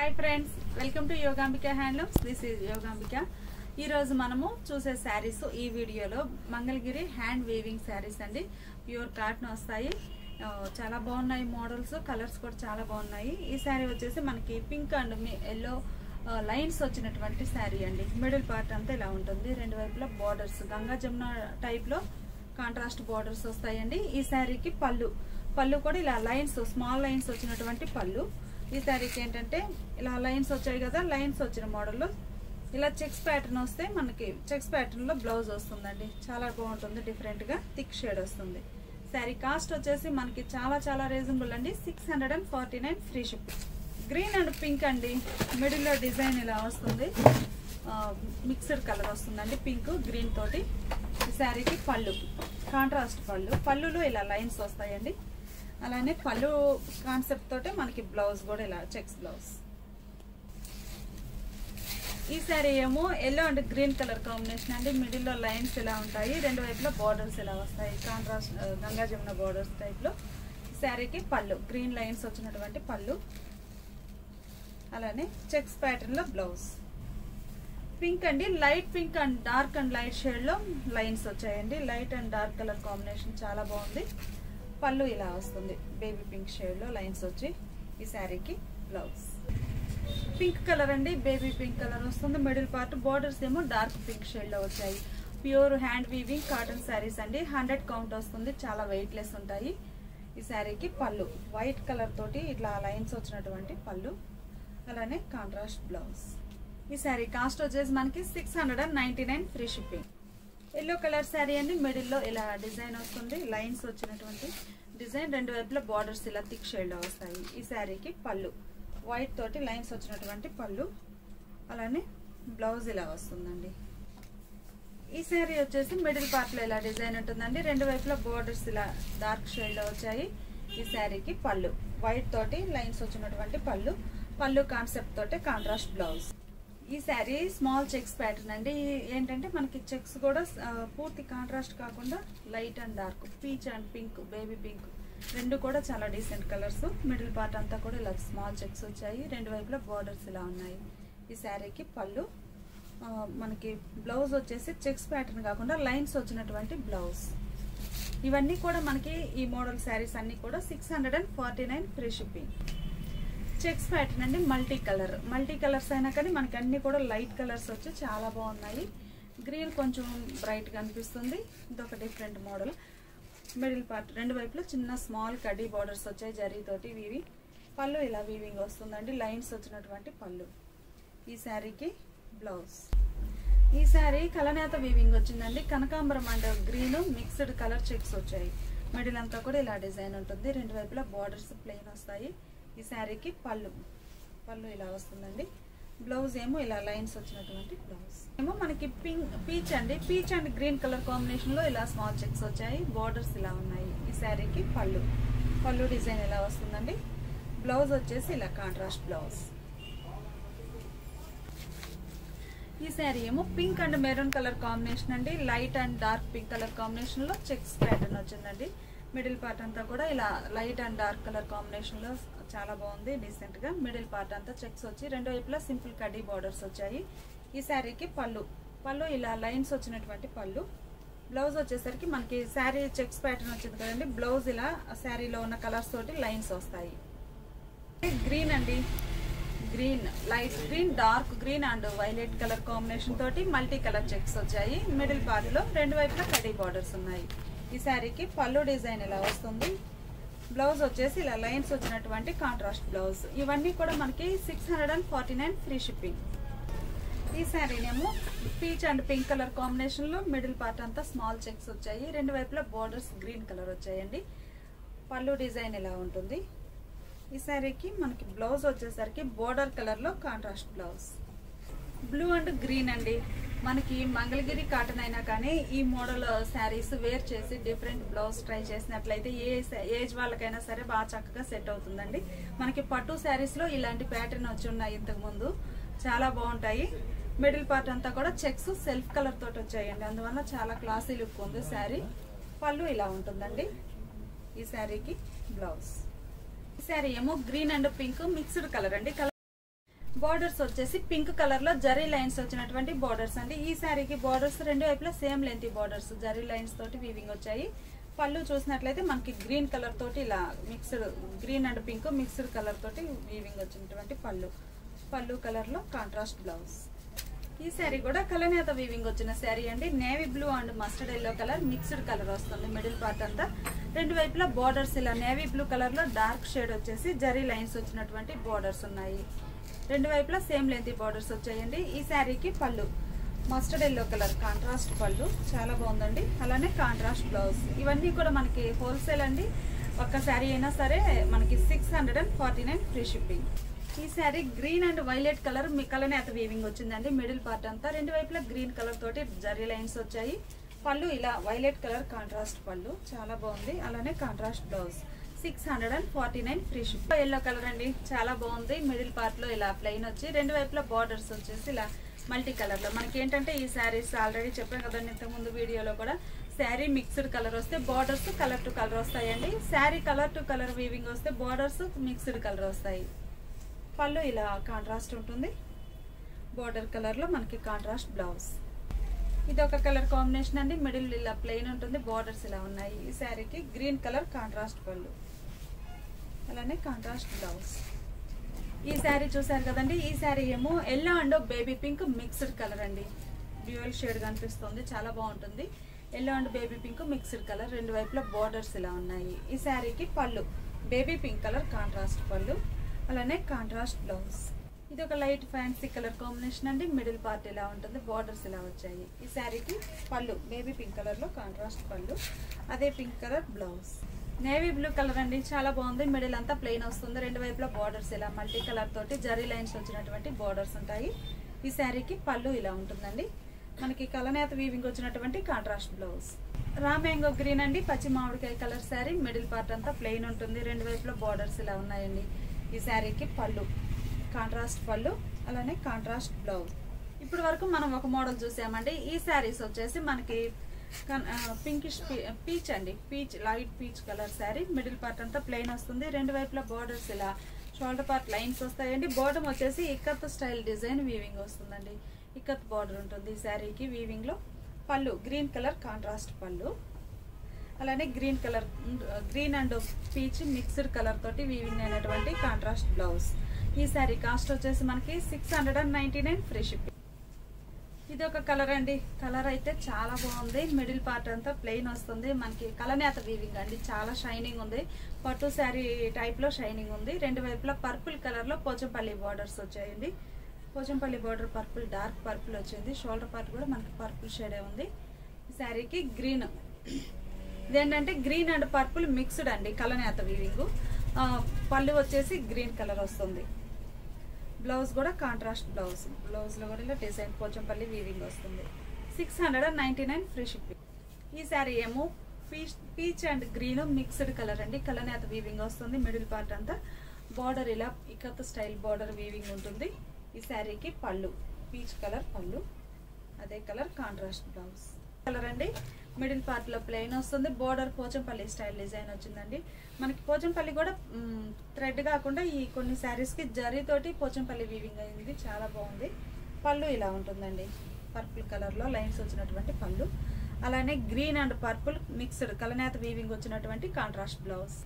hi friends welcome to Yogambika handlooms this is Yogambika ఈ రోజు మనము చూసే శారీస్ ఈ వీడియోలో మంగళగిరి హ్యాండ్ వీవింగ్ శారీస్ అండి ప్యూర్ కాటన్ వస్తాయి ఆ, చాలా బాగున్నాయి మోడల్స్ కలర్స్ కూడా చాలా బాగున్నాయి ఈ శారీ వచ్చేసి మనకి పింక్ అండ్ ఎల్లో లైన్స్ వచ్చినటువంటి శారీ అండి మిడిల్ పార్ట్ అంతా ఇలా ఉంటుంది రెండు వైపులా బార్డర్స్ గంగా జమున టైప్లో కాంట్రాస్ట్ బార్డర్స్ వస్తాయండి ఈ శారీకి పళ్ళు పళ్ళు కూడా ఇలా లైన్స్ స్మాల్ లైన్స్ వచ్చినటువంటి పళ్ళు ఈ శారీకి ఏంటంటే ఇలా లైన్స్ వచ్చాయి కదా లైన్స్ వచ్చిన మోడల్లో ఇలా చెక్స్ ప్యాటర్న్ వస్తే మనకి చెక్స్ ప్యాటర్న్ లో బ్లౌజ్ వస్తుందండి చాలా బాగుంటుంది డిఫరెంట్ గా థిక్ షేడ్ వస్తుంది శారీ కాస్ట్ వచ్చేసి మనకి చాలా చాలా రీజనబుల్ అండి six hundred and forty nine free ship green and pink అండి మిడిల్ లో డిజైన్ ఇలా వస్తుంది మిక్స్డ్ కలర్ వస్తుందండి పింక్ గ్రీన్ తోటి ఈ శారీకి పళ్ళు కాంట్రాస్ట్ పళ్ళు పళ్ళులో ఇలా లైన్స్ వస్తాయండి అలానే పళ్ళు కాన్సెప్ట్ తోటే మనకి బ్లౌజ్ కూడా ఇలా చెక్స్ బ్లౌజ్ ఈ శారీ ఏమో yellow and green colour combination అండి మిడిల్లో లైన్స్ ఇలా ఉంటాయి రెండు వైపులా బార్డర్స్ ఇలా వస్తాయి కాంట్రాస్ట్ గంగా జమున బార్డర్స్ టైప్లో శారీకి పళ్ళు గ్రీన్ లైన్స్ వచ్చినటువంటి పళ్ళు అలానే చెక్స్ ప్యాటర్న్లో బ్లౌజ్ పింక్ అండి light pink and dark and light షేడ్లో లైన్స్ వచ్చాయండి light and dark colour combination చాలా బాగుంది పళ్ళు ఇలా వస్తుంది బేబీ పింక్ షేడ్లో లైన్స్ వచ్చి ఈ శారీకి బ్లౌజ్ పింక్ కలర్ అండి బేబీ పింక్ కలర్ వస్తుంది మిడిల్ పార్ట్ బార్డర్స్ ఏమో డార్క్ పింక్ షేడ్లో వచ్చాయి pure hand weaving cotton saris అండి హండ్రెడ్ కౌంట్ వస్తుంది చాలా వెయిట్లెస్ ఉంటాయి ఈ శారీకి పళ్ళు వైట్ కలర్ తోటి ఇట్లా లైన్స్ వచ్చినటువంటి పళ్ళు అలానే కాంట్రాస్ట్ బ్లౌజ్ ఈ శారీ కాస్ట్ వచ్చేసి మనకి six hundred and ninety nine free shipping yellow colour sari అండి మిడిల్లో ఇలా డిజైన్ వస్తుంది లైన్స్ వచ్చినటువంటి డిజైన్ రెండు వైపులా బార్డర్స్ ఇలా థిక్ షేడ్లో వస్తాయి ఈ శారీకి పళ్ళు వైట్ తోటి లైన్స్ వచ్చినటువంటి పళ్ళు అలానే బ్లౌజ్ ఇలా వస్తుందండి ఈ శారీ వచ్చేసి మిడిల్ పార్ట్లో ఇలా డిజైన్ ఉంటుందండి రెండు వైపులా బార్డర్స్ ఇలా డార్క్ షేడ్లో వచ్చాయి ఈ శారీకి పళ్ళు వైట్ తోటి లైన్స్ వచ్చినటువంటి పళ్ళు పళ్ళు కాన్సెప్ట్ తోటి కాంట్రాస్ట్ బ్లౌజ్ ఈ శారీ స్మాల్ చెక్స్ ప్యాటర్న్ అండి ఏంటంటే మనకి చెక్స్ కూడా ఆ, పూర్తి కాంట్రాస్ట్ కాకుండా light and dark peach and pink baby pink రెండు కూడా చాలా డీసెంట్ కలర్స్ మిడిల్ పార్ట్ అంతా కూడా ఇలా స్మాల్ చెక్స్ వచ్చాయి రెండు వైపులా బార్డర్స్ ఇలా ఉన్నాయి ఈ శారీకి పళ్ళు ఆ, మనకి బ్లౌజ్ వచ్చేసి చెక్స్ ప్యాటర్న్ కాకుండా లైన్స్ వచ్చినటువంటి బ్లౌజ్ ఇవన్నీ కూడా మనకి ఈ మోడల్ శారీస్ అన్నీ కూడా six hundred and forty nine free shipping checks pattern అండి మల్టీ కలర్ మల్టీ కలర్స్ అయినా కానీ మనకి అన్ని కూడా లైట్ కలర్స్ వచ్చి చాలా బాగున్నాయి గ్రీన్ కొంచెం బ్రైట్గా అనిపిస్తుంది ఇదొక డిఫరెంట్ మోడల్ మిడిల్ పార్ట్ రెండు వైపులా చిన్న స్మాల్ కడ్డీ బార్డర్స్ వచ్చాయి జరీతోటి వీవి పళ్ళు ఇలా వీవింగ్ వస్తుందండి లైన్స్ వచ్చినటువంటి పళ్ళు ఈ శారీకి బ్లౌజ్ ఈ శారీ కలనేత వీవింగ్ వచ్చిందండి కనకాంబరం and green mixed colour checks వచ్చాయి మిడిల్ అంతా కూడా ఇలా డిజైన్ ఉంటుంది రెండు వైపులా బార్డర్స్ ప్లెయిన్ వస్తాయి ఈ శారీకి పళ్ళు పళ్ళు ఇలా వస్తుందండి బ్లౌజ్ ఏమో ఇలా లైన్స్ వచ్చినటువంటి బ్లౌజ్ ఏమో మనకి పింక్ పీచ్ అండి peach and green colour combination లో ఇలా స్మాల్ చెక్స్ వచ్చాయి బార్డర్స్ ఇలా ఉన్నాయి ఈ శారీకి పళ్ళు పళ్ళు డిజైన్ ఇలా వస్తుందండి బ్లౌజ్ వచ్చేసి ఇలా కాంట్రాస్ట్ బ్లౌజ్ ఈ శారీ ఏమో pink and maroon colour combination అండి light and dark pink colour combination లో చెక్స్ ప్యాటర్న్ వచ్చిందండి మిడిల్ పార్ట్ అంతా కూడా ఇలా light and dark colour combination లో చాలా బాగుంది డీసెంట్ గా మిడిల్ పార్ట్ అంతా చెక్స్ వచ్చి రెండు వైపులా సింపుల్ కడ్డీ బార్డర్స్ వచ్చాయి ఈ శారీకి పళ్ళు పళ్ళు ఇలా లైన్స్ వచ్చినటువంటి పళ్ళు బ్లౌజ్ వచ్చేసరికి మనకి శారీ చెక్స్ ప్యాటర్న్ వచ్చింది కదండి బ్లౌజ్ ఇలా శారీలో ఉన్న కలర్స్ తోటి లైన్స్ వస్తాయి గ్రీన్ అండి green light green dark green and violet colour combination తోటి మల్టీ కలర్ చెక్స్ వచ్చాయి మిడిల్ పార్ట్ లో రెండు వైపులా కడీ బార్డర్స్ ఉన్నాయి ఈ శారీకి పళ్ళు డిజైన్ ఇలా వస్తుంది బ్లౌజ్ వచ్చేసి ఇలా లైన్స్ వచ్చినటువంటి కాంట్రాస్ట్ బ్లౌజ్ ఇవన్నీ కూడా మనకి six hundred and forty nine free shipping ఈ శారీనేమో peach and pink colour combination లో మిడిల్ పార్ట్ అంతా స్మాల్ చెక్స్ వచ్చాయి రెండు వైపులా బార్డర్స్ గ్రీన్ కలర్ వచ్చాయండి పళ్ళు డిజైన్ ఇలా ఉంటుంది ఈ శారీకి మనకి బ్లౌజ్ వచ్చేసరికి బోర్డర్ కలర్ లో contrast blouse blue and green అండి మనకి మంగళగిరి కాటన్ అయినా కానీ ఈ మోడల్ శారీస్ వేర్ చేసి డిఫరెంట్ బ్లౌజ్ ట్రై చేసినట్లయితే ఏ ఏజ్ వాళ్ళకైనా సరే బాగా చక్కగా సెట్ అవుతుందండి మనకి పట్టు శారీస్ లో ఇలాంటి ప్యాటర్న్ వచ్చి ఉన్నాయి ఇంతకు ముందు చాలా బాగుంటాయి మిడిల్ పార్ట్ అంతా కూడా చెక్స్ సెల్ఫ్ కలర్ తోటి వచ్చాయండి అందువల్ల చాలా క్లాసీ లుక్ ఉంది శారీ పళ్ళు ఇలా ఉంటుందండి ఈ శారీకి బ్లౌజ్ ఈ శారీ ఏమో green and pink mixed colour అండి కలర్ బార్డర్స్ వచ్చేసి పింక్ కలర్ లో జరీ లైన్స్ వచ్చినటువంటి బార్డర్స్ అండి ఈ శారీకి బార్డర్స్ రెండు వైపులా same length borders zari lines తోటి వీవింగ్ వచ్చాయి పళ్ళు చూసినట్లయితే మనకి గ్రీన్ కలర్ తోటి ఇలా mixed green and pink mixed colour తోటి వీవింగ్ వచ్చినటువంటి పళ్ళు పళ్ళు కలర్ లో కాంట్రాస్ట్ బ్లౌజ్ ఈ శారీ కూడా కలనేత వీవింగ్ వచ్చిన శారీ అండి navy blue and mustard yellow colour mixed colour వస్తుంది మిడిల్ పార్ట్ అంతా రెండు వైపులా బార్డర్స్ ఇలా నేవీ బ్లూ కలర్ లో డార్క్ షేడ్ వచ్చేసి జరీ లైన్స్ వచ్చినటువంటి బార్డర్స్ ఉన్నాయి రెండు వైపులా సేమ్ లెంత్ బార్డర్స్ వచ్చాయండి ఈ శారీకి పళ్ళు మస్టర్డ్ ఎల్లో కలర్ కాంట్రాస్ట్ పళ్ళు చాలా బాగుందండి అలానే కాంట్రాస్ట్ బ్లౌజ్ ఇవన్నీ కూడా మనకి హోల్సేల్ అండి ఒక్క శారీ అయినా సరే మనకి six hundred and forty nine free shipping ఈ sari green and violet colour మీ కలనేత వీవింగ్ వచ్చిందండి మిడిల్ పార్ట్ అంతా రెండు వైపులా గ్రీన్ కలర్ తోటి జరీ లైన్స్ వచ్చాయి పళ్ళు ఇలా వైలెట్ కలర్ కాంట్రాస్ట్ పళ్ళు చాలా బాగుంది అలానే contrast blouse six hundred and forty nine free ship yellow colour అండి చాలా బాగుంది మిడిల్ పార్ట్ లో ఇలా ప్లెయిన్ వచ్చి రెండు వైపులా బార్డర్స్ వచ్చేసి ఇలా మల్టీ కలర్ లో మనకి ఏంటంటే ఈ శారీస్ ఆల్రెడీ చెప్పాను కదండి ఇంతకు ముందు వీడియోలో కూడా శారీ మిక్స్డ్ కలర్ వస్తే బార్డర్స్ కలర్ టు కలర్ వస్తాయండి sari colour to colour weaving వస్తే బార్డర్స్ మిక్స్డ్ కలర్ వస్తాయి పళ్ళు ఇలా కాంట్రాస్ట్ ఉంటుంది బార్డర్ కలర్లో మనకి కాంట్రాస్ట్ బ్లౌజ్ ఇది ఒక కలర్ కాంబినేషన్ అండి మిడిల్ ఇలా ప్లెయిన్ ఉంటుంది బార్డర్స్ ఇలా ఉన్నాయి ఈ శారీకి గ్రీన్ కలర్ కాంట్రాస్ట్ పళ్ళు అలానే కాంట్రాస్ట్ బ్లౌజ్ ఈ శారీ చూసారు కదండి ఈ శారీ ఏమో yellow and baby pink mixed colour అండి డ్యూయల్ షేడ్ కనిపిస్తుంది చాలా బాగుంటుంది yellow and baby pink mixed colour రెండు వైపులా బార్డర్స్ ఇలా ఉన్నాయి ఈ శారీకి పళ్ళు బేబీ పింక్ కలర్ కాంట్రాస్ట్ పళ్ళు అలానే కాంట్రాస్ట్ బ్లౌజ్ ఇది ఒక లైట్ ఫ్యాన్సీ కలర్ కాంబినేషన్ అండి మిడిల్ పార్ట్ ఇలా ఉంటుంది బార్డర్స్ ఇలా వచ్చాయి ఈ శారీకి పళ్ళు బేబీ పింక్ కలర్ లో కాంట్రాస్ట్ పళ్ళు అదే pink colour blouse navy blue colour అండి చాలా బాగుంది మిడిల్ అంతా ప్లెయిన్ వస్తుంది రెండు వైపులా బార్డర్స్ ఇలా మల్టీ కలర్ తోటి జరీ లైన్స్ వచ్చినటువంటి బార్డర్స్ ఉంటాయి ఈ శారీకి పళ్ళు ఇలా ఉంటుందండి మనకి కలనేత వీవింగ్ వచ్చినటువంటి contrast blouse raw mango green అండి పచ్చి మామిడికాయ కలర్ శారీ మిడిల్ పార్ట్ అంతా ప్లెయిన్ ఉంటుంది రెండు వైపులా బార్డర్స్ ఇలా ఉన్నాయండి ఈ శారీకి పళ్ళు కాంట్రాస్ట్ పళ్ళు అలానే కాంట్రాస్ట్ బ్లౌజ్ ఇప్పుడు వరకు మనం ఒక మోడల్ చూసామండి ఈ శారీస్ వచ్చేసి మనకి పింకిష్ పీచ్ అండి peach light peach colour sari middle part అంతా ప్లెయిన్ వస్తుంది రెండు వైపులా బార్డర్స్ ఇలా షోల్డర్ పార్ట్ లైన్స్ వస్తాయండి బార్డర్ వచ్చేసి ఇక్కత్ స్టైల్ డిజైన్ వీవింగ్ వస్తుందండి ఇక్కత్ బార్డర్ ఉంటుంది ఈ శారీకి వీవింగ్ లో పళ్ళు గ్రీన్ కలర్ కాంట్రాస్ట్ పళ్ళు అలానే green colour green and peach mixed colour తోటి వీవింగ్ అయినటువంటి కాంట్రాస్ట్ బ్లౌజ్ ఈ శారీ కాస్ట్ వచ్చేసి మనకి six hundred and ninety nine free shipping ఇది ఒక కలర్ అండి కలర్ అయితే చాలా బాగుంది మిడిల్ పార్ట్ అంతా ప్లెయిన్ వస్తుంది మనకి కలనేత వీవింగ్ అండి చాలా షైనింగ్ ఉంది పట్టు శారీ టైప్ లో షైనింగ్ ఉంది రెండు వైపులా పర్పుల్ కలర్ లో పోచంపల్లి బార్డర్స్ వచ్చాయండి Pochampally border purple dark purple వచ్చింది షోల్డర్ పార్ట్ కూడా మనకి పర్పుల్ షేడే ఉంది ఈ శారీకి గ్రీన్ ఇదేంటంటే గ్రీన్ అండ్ పర్పుల్ మిక్స్డ్ అండి కలనేత వీవింగ్ పళ్ళు వచ్చేసి గ్రీన్ కలర్ వస్తుంది బ్లౌజ్ కూడా కాంట్రాస్ట్ బ్లౌజ్ బ్లౌజ్లో కూడా ఇలా డిజైన్ పోచంపల్లి వీవింగ్ వస్తుంది six hundred and ninety nine free shipping ఈ శారీ ఏమో peach peach and green mixed colour అండి కలనేత వీవింగ్ వస్తుంది మిడిల్ పార్ట్ అంతా బార్డర్ ఇలా ఇకత్ స్టైల్ బార్డర్ వీవింగ్ ఉంటుంది ఈ శారీకి పళ్ళు పీచ్ కలర్ పళ్ళు అదే కలర్ కాంట్రాస్ట్ బ్లౌజ్ కలర్ అండి మిడిల్ పార్ట్ లో ప్లెయిన్ వస్తుంది బోర్డర్ పోచంపల్లి స్టైల్ డిజైన్ వచ్చిందండి మనకి పోచంపల్లి కూడా థ్రెడ్ కాకుండా ఈ కొన్ని శారీస్ కి జరీ తోటి పోచంపల్లి వీవింగ్ అయింది చాలా బాగుంది పళ్ళు ఇలా ఉంటుందండి పర్పుల్ కలర్ లో లైన్స్ వచ్చినటువంటి పళ్ళు అలానే గ్రీన్ అండ్ పర్పుల్ మిక్స్డ్ కలనేత వీవింగ్ వచ్చినటువంటి కాంట్రాస్ట్ బ్లౌజ్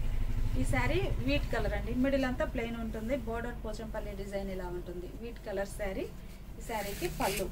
ఈ శారీ వీట్ కలర్ అండి మిడిల్ అంతా ప్లెయిన్ ఉంటుంది బోర్డర్ పోచంపల్లి డిజైన్ ఇలా ఉంటుంది వీట్ కలర్ శారీ ఈ శారీకి పళ్ళు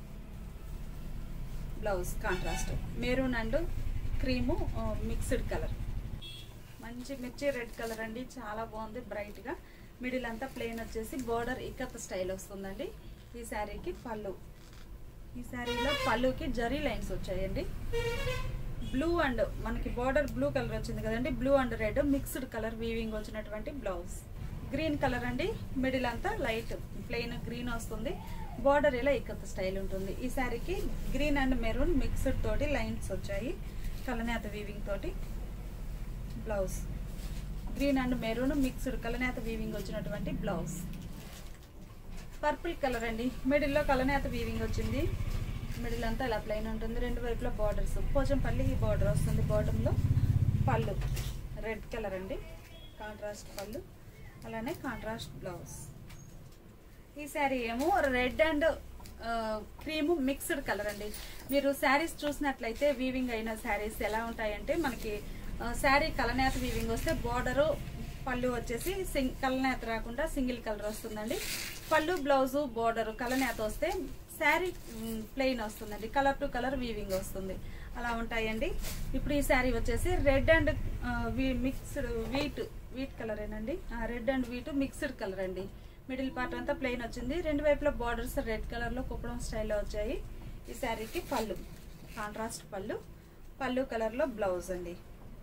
blouse contrast maroon and cream mixed colour మంచి మిర్చి రెడ్ కలర్ అండి చాలా బాగుంది బ్రైట్గా మిడిల్ అంతా ప్లెయిన్ వచ్చేసి బోర్డర్ ఇక్కత్ స్టైల్ వస్తుందండి ఈ శారీకి పళ్ళు ఈ శారీలో పళ్ళుకి జరీ లైన్స్ వచ్చాయండి బ్లూ అండ్ మనకి బార్డర్ బ్లూ కలర్ వచ్చింది కదండి blue and red mixed colour weaving వచ్చినటువంటి బ్లౌజ్ గ్రీన్ కలర్ అండి మిడిల్ అంతా లైట్ ప్లెయిన్ గ్రీన్ వస్తుంది బార్డర్ ఇలా ఇక్కత స్టైల్ ఉంటుంది ఈ శారీకి గ్రీన్ అండ్ మెరూన్ మిక్స్డ్ తోటి లైన్స్ వచ్చాయి కలనేత వీవింగ్ తోటి blouse green and maroon mixed కలనేత వీవింగ్ వచ్చినటువంటి బ్లౌజ్ పర్పుల్ కలర్ అండి మిడిల్లో కలనేత వీవింగ్ వచ్చింది మిడిల్ అంతా ఇలా ప్లెయిన్ ఉంటుంది రెండు వైపులా బార్డర్స్ పోచంపల్లి ఈ బార్డర్ వస్తుంది బాటంలో పళ్ళు రెడ్ కలర్ అండి కాంట్రాస్ట్ పళ్ళు అలానే కాంట్రాస్ట్ బ్లౌజ్ ఈ శారీ ఏమో red and cream mixed colour అండి మీరు శారీస్ చూసినట్లయితే వీవింగ్ అయిన శారీస్ ఎలా ఉంటాయంటే మనకి శారీ కలనేత వీవింగ్ వస్తే బార్డరు పళ్ళు వచ్చేసి సింగ్ కలనేత రాకుండా సింగిల్ కలర్ వస్తుందండి పళ్ళు బ్లౌజు బార్డర్ కలనేత వస్తే శారీ ప్లెయిన్ వస్తుందండి కలర్ టు కలర్ వీవింగ్ వస్తుంది అలా ఉంటాయండి ఇప్పుడు ఈ శారీ వచ్చేసి red and mixed wheat wheat కలరేనండి red and wheat mixed colour అండి మిడిల్ పార్ట్ అంతా ప్లెయిన్ వచ్చింది రెండు వైపులా బార్డర్స్ రెడ్ కలర్ లో కుప్పడం స్టైల్లో వచ్చాయి ఈ శారీకి పళ్ళు కాంట్రాస్ట్ పళ్ళు పళ్ళు కలర్ లో బ్లౌజ్ అండి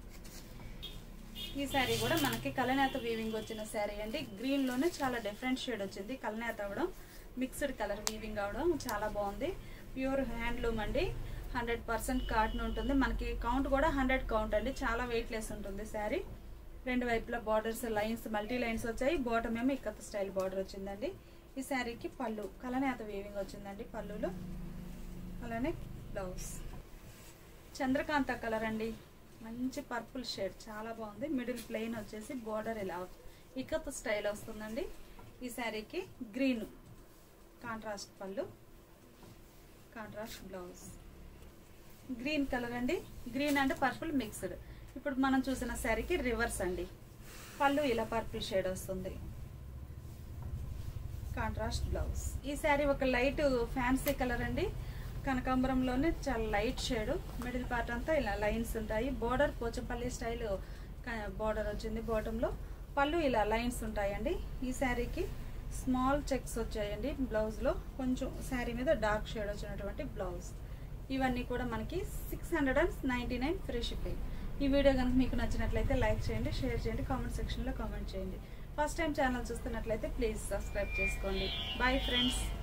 ఈ శారీ కూడా మనకి కలనేత వీవింగ్ వచ్చిన శారీ అండి గ్రీన్ లోనే చాలా డిఫరెంట్ షేడ్ వచ్చింది కలనేత అవడం మిక్స్డ్ కలర్ వీవింగ్ అవడం చాలా బాగుంది ప్యూర్ హ్యాండ్లూమ్ అండి హండ్రెడ్ పర్సెంట్ కాటన్ ఉంటుంది మనకి కౌంట్ కూడా హండ్రెడ్ కౌంట్ అండి చాలా వెయిట్ లెస్ ఉంటుంది శారీ రెండు వైపులా బార్డర్స్ లైన్స్ మల్టీ లైన్స్ వచ్చాయి బాటమ్ ఏమో ఇక్కత స్టైల్ బార్డర్ వచ్చిందండి ఈ శారీకి పళ్ళు కలనేత వీవింగ్ వచ్చిందండి పళ్ళులో అలానే బ్లౌజ్ చంద్రకాంత కలర్ అండి మంచి పర్పుల్ షేడ్ చాలా బాగుంది మిడిల్ ప్లెయిన్ వచ్చేసి బార్డర్ ఇలా ఇక్కత్ స్టైల్ వస్తుందండి ఈ శారీకి గ్రీన్ కాంట్రాస్ట్ పళ్ళు కాంట్రాస్ట్ బ్లౌజ్ గ్రీన్ కలర్ అండి గ్రీన్ అండ్ పర్పుల్ మిక్స్డ్ ఇప్పుడు మనం చూసిన శారీకి రివర్స్ అండి పళ్ళు ఇలా పర్పుల్ షేడ్ వస్తుంది కాంట్రాస్ట్ బ్లౌజ్ ఈ శారీ ఒక లైట్ ఫ్యాన్సీ కలర్ అండి కనకాంబరంలోనే చాలా లైట్ షేడ్ మిడిల్ పార్ట్ అంతా ఇలా లైన్స్ ఉంటాయి బోర్డర్ పోచంపల్లి స్టైల్ బోర్డర్ వచ్చింది బాటంలో పళ్ళు ఇలా లైన్స్ ఉంటాయండి ఈ శారీకి స్మాల్ చెక్స్ వచ్చాయండి బ్లౌజ్లో కొంచెం శారీ మీద డార్క్ షేడ్ వచ్చినటువంటి బ్లౌజ్ ఇవన్నీ కూడా మనకి six hundred and ninety nine free shipping ఈ వీడియో కనుక మీకు నచ్చినట్లయితే లైక్ చేయండి షేర్ చేయండి కామెంట్ సెక్షన్లో కామెంట్ చేయండి ఫస్ట్ టైం ఛానల్ చూస్తున్నట్లయితే ప్లీజ్ సబ్స్క్రైబ్ చేసుకోండి బాయ్ ఫ్రెండ్స్